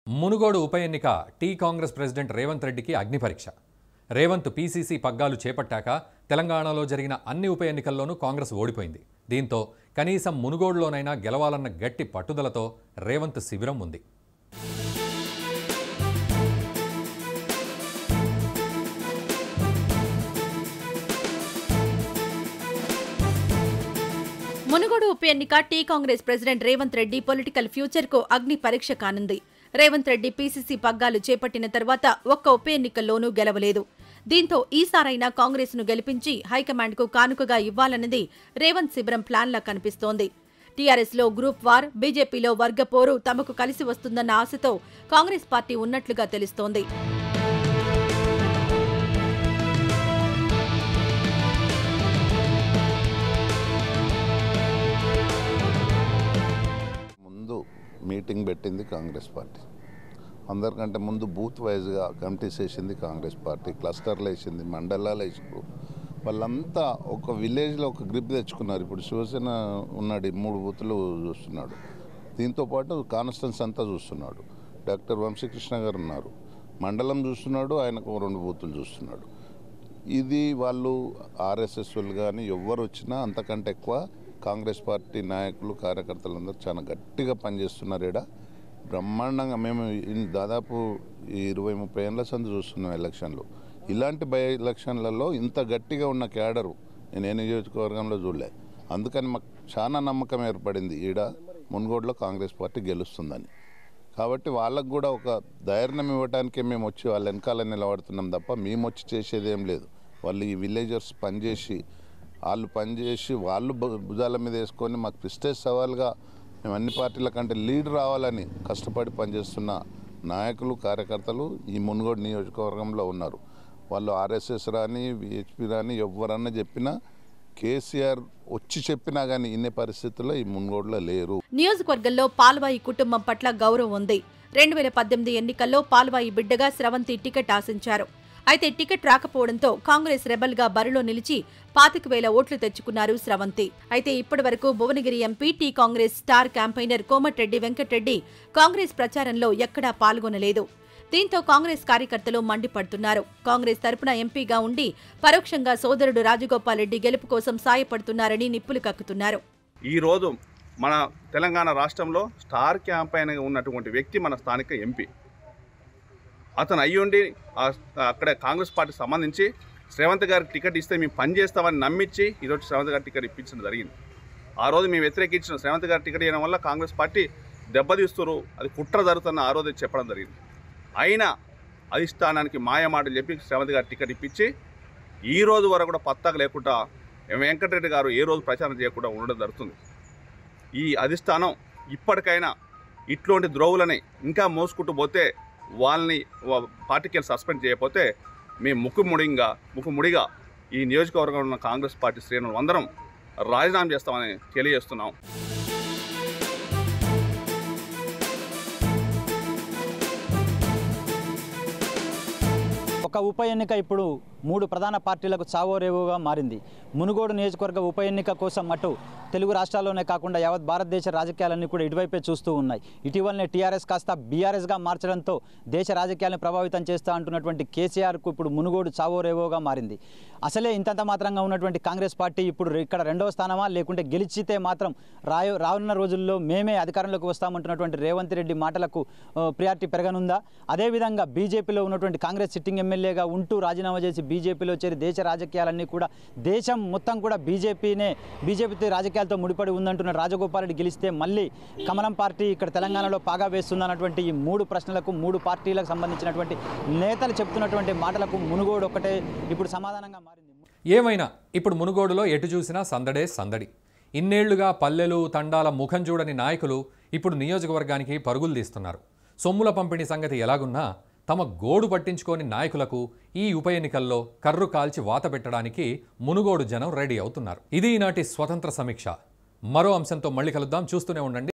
మునుగోడు ఉప ఎన్నిక T Congress president Revanth రెడ్డికి అగ్ని పరీక్ష రేవంత్ పీసీసీ పగ్గాలు చేపట్టాక తెలంగాణలో జరిగిన అన్ని ఉప ఎన్నికల్లోనూ కాంగ్రెస్ ఓడిపోయింది దీంతో కనీసం మునుగోడులోనైనా గెలవాలన్న గట్టి పట్టుదలతో రేవంత్ శిబిరం ఉంది మునుగోడు ఉప ఎన్నిక T Congress president Revanth Reddy political future కు అగ్ని పరీక్ష కానుంది రేవంత్ రెడ్డి పీసీసీ పగ్గాలు చేపట్టిన తర్వాత ఒక్క ఉప ఎన్నికల్లోనూ గెలవలేదు దీంతో ఈసారైనా కాంగ్రెస్ ను గెలిపించి హైకమాండ్ కు కానుకగా ఇవ్వాలన్నది రేవంత్ శిబిరం ప్లాన్లా కనిపిస్తోంది టీఆర్ఎస్ లో గ్రూప్ వార్ బీజేపీలో వర్గపోరు తమకు కలిసి వస్తుందన్న ఆశతో కాంగ్రెస్ పార్టీ ఉన్నట్లుగా తెలుస్తోంది ముందు మీటింగ్ పెట్టింది కాంగ్రెస్ పార్టీ అందరికంటే ముందు బూత్ వైజ్గా కమిటీస్ వేసింది కాంగ్రెస్ పార్టీ క్లస్టర్లు వేసింది మండలాలు వేసారు వాళ్ళంతా ఒక విలేజ్లో ఒక గ్రిప్ తెచ్చుకున్నారు ఇప్పుడు శివసేన ఉన్నాడు ఈ మూడు బూతులు చూస్తున్నాడు దీంతో పాటు కాన్స్టెన్స్ అంతా చూస్తున్నాడు డాక్టర్ వంశీకృష్ణ గారు ఉన్నారు మండలం చూస్తున్నాడు ఆయనకు ఓ రెండు బూతులు చూస్తున్నాడు ఇది వాళ్ళు ఆర్ఎస్ఎస్ వాళ్ళు కానీ ఎవరు వచ్చినా అంతకంటే ఎక్కువ కాంగ్రెస్ పార్టీ నాయకులు కార్యకర్తలందరూ చాలా గట్టిగా పనిచేస్తున్నారు ఈడ బ్రహ్మాండంగా మేము ఇన్- దాదాపు ఈ ఇరవై ముప్పై ఏళ్ళ సంది చూస్తున్నాం ఎలక్షన్లు ఇలాంటి బై ఎలక్షన్లలో ఇంత గట్టిగా ఉన్న క్యాడరు నేను ఏ నియోజకవర్గంలో చూడలే అందుకని మాకు చాలా నమ్మకం ఏర్పడింది ఈడ మున్గోడులో కాంగ్రెస్ పార్టీ గెలుస్తుందని కాబట్టి వాళ్ళకు కూడా ఒక ధైర్యం ఇవ్వడానికే మేము వచ్చి వాళ్ళ వెనకాల నిలబడుతున్నాం తప్ప మేము వచ్చి చేసేది ఏం లేదు వాళ్ళు ఈ విలేజర్స్ పనిచేసి వాళ్ళు పనిచేసి వాళ్ళు భు- భుజాల మీద వేసుకొని మాకు ప్రిస్టేజ్ సవాల్గా మేము అన్ని పార్టీల కంటే లీడ్ రావాలని కష్టపడి పనిచేస్తున్న నాయకులు కార్యకర్తలు ఈ మున్గోడు నియోజకవర్గంలో ఉన్నారు వాళ్ళు ఆర్ఎస్ఎస్ రాని విహెచ్పి రాని ఎవరన్నా చెప్పినా కేసీఆర్ వచ్చి చెప్పినా కానీ ఇన్ని పరిస్థితుల్లో ఈ మున్గోడులో లేరు నియోజకవర్గంలో పాల్వాయి కుటుంబం పట్ల గౌరవం ఉంది రెండు వేల పద్దెనిమిది ఎన్నికల్లో పాల్వాయి బిడ్డగా స్రవంతి టికెట్ ఆశించారు అయితే టికెట్ రాకపోవడంతో కాంగ్రెస్ రెబల్ గా బరిలో నిలిచి పాతిక వేల ఓట్లు తెచ్చుకున్నారు స్రవంతి అయితే ఇప్పటి వరకు Bhuvanagiri MP T Congress star campaigner Komatireddy Venkat Reddy Congress ప్రచారంలో ఎక్కడా పాల్గొనలేదు దీంతో కాంగ్రెస్ కార్యకర్తలు మండిపడుతున్నారు కాంగ్రెస్ తరపున ఎంపీగా ఉండి పరోక్షంగా సోదరుడు రాజగోపాల్ రెడ్డి గెలుపు కోసం సాయపడుతున్నారని నిప్పులు కక్కుతున్నారు ఈరోజు మన తెలంగాణ రాష్ట్రంలో స్టార్ క్యాంపైన్గా ఉన్నటువంటి వ్యక్తి మన స్థానిక ఎంపీ అతను అయ్యుండి ఆ- అక్కడ కాంగ్రెస్ పార్టీకి సంబంధించి శ్రేవంత్ గారికి టికెట్ ఇస్తే మేము పని చేస్తామని నమ్మించి ఈరోజు శ్రేవంత్ గారి టికెట్ ఇప్పించడం జరిగింది ఆ రోజు మేము వ్యతిరేకించిన శ్రేవంత్ గారి టికెట్ ఇవ్వడం వల్ల కాంగ్రెస్ పార్టీ దెబ్బతీస్తున్నారు అది కుట్ర జరుగుతున్న ఆ రోజు చెప్పడం జరిగింది అయినా అధిష్టానానికి మాయ మాటలు చెప్పి శ్రేవంత్ గారి టికెట్ ఇప్పించి ఈ రోజు వరకు కూడా పత్తాకు లేకుండా వెంకటరెడ్డి గారు ఏ రోజు ప్రచారం చేయకుండా ఉండడం జరుగుతుంది ఈ అధిష్టానం ఇప్పటికైనా ఇట్లాంటి ద్రోవులని ఇంకా మోసుకుంటూ పోతే వాళ్ళని వా- పార్టీకి సస్పెండ్ చేయకపోతే మేము ముక్కుముడిగా ముక్కుముడిగా ఈ నియోజకవర్గంలో ఉన్న కాంగ్రెస్ పార్టీ శ్రేణులు అందరం రాజీనామా చేస్తామని తెలియజేస్తున్నాం ఒక ఉప ఎన్నిక ఇప్పుడు మూడు ప్రధాన పార్టీలకు చావోరేవుగా మారింది మునుగోడు నియోజకవర్గ ఉప ఎన్నిక కోసం అటు తెలుగు రాష్ట్రాల్లోనే కాకుండా యావత్ భారతదేశ రాజకీయాలన్నీ కూడా ఇటువైపే చూస్తూ ఉన్నాయి ఇటీవలనే టీఆర్ఎస్ కాస్త బీఆర్ఎస్గా మార్చడంతో దేశ రాజకీయాలను ప్రభావితం చేస్తా అంటున్నటువంటి కేసీఆర్కు ఇప్పుడు మునుగోడు చావోరేవోగా మారింది అసలే ఇంతంత మాత్రంగా ఉన్నటువంటి కాంగ్రెస్ పార్టీ ఇప్పుడు ఇక్కడ రెండవ స్థానమా లేకుంటే గెలిచితే మాత్రం రాయో రానున్న రోజుల్లో మేమే అధికారంలోకి వస్తామంటున్నటువంటి రేవంత్ రెడ్డి మాటలకు ఆ, ప్రియారిటీ పెరగనుందా అదేవిధంగా బీజేపీలో ఉన్నటువంటి కాంగ్రెస్ సిట్టింగ్ ఎమ్మెల్యేగా ఉంటూ రాజీనామా చేసి బీజేపీలో చేరి దేశ రాజకీయాలన్నీ కూడా దేశం మొత్తం కూడా బీజేపీనే బీజేపీ రాజకీయాలతో ముడిపడి ఉందంటున్న రాజగోపాల్ రెడ్డి గెలిస్తే మళ్ళీ కమలం పార్టీ ఇక్కడ తెలంగాణలో పాగా వేస్తుందన్నటువంటి ఈ మూడు ప్రశ్నలకు మూడు పార్టీలకు సంబంధించినటువంటి నేతలు చెప్తున్నటువంటి మాటలకు మునుగోడు ఒకటే ఇప్పుడు సమాధానంగా మారింది ఏమైనా ఇప్పుడు మునుగోడులో ఎటు చూసినా సందడే సందడి ఇన్నేళ్లుగా పల్లెలు తండాల ముఖం చూడని నాయకులు ఇప్పుడు నియోజకవర్గానికి పరుగులు తీస్తున్నారు సొమ్ముల పంపిణీ సంగతి ఎలాగున్నా తమ గోడు పట్టించుకోని నాయకులకు ఈ ఉప ఎన్నికల్లో కర్రు కాల్చి వాత పెట్టడానికి మునుగోడు జనం రెడీ అవుతున్నారు ఇది ఈనాటి స్వతంత్ర సమీక్ష మరో అంశంతో మళ్ళీ కలుద్దాం చూస్తూనే ఉండండి